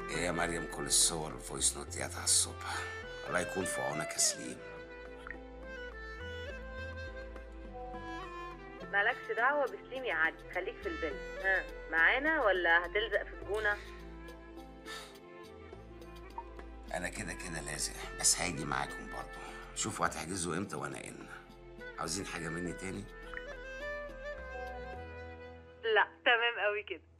ايه يا مريم كل الصور والفويس نوت ديت على الصبح الله يكون في عونك يا سليم مالكش دعوة بسليم يا علي خليك في البيت ها معانا ولا هتلزق في الجونة انا كده كده لازق بس هاجي معاكم برضه شوفوا هتحجزوا امتى وانا ان عاوزين حاجه مني تاني لا تمام قوي كده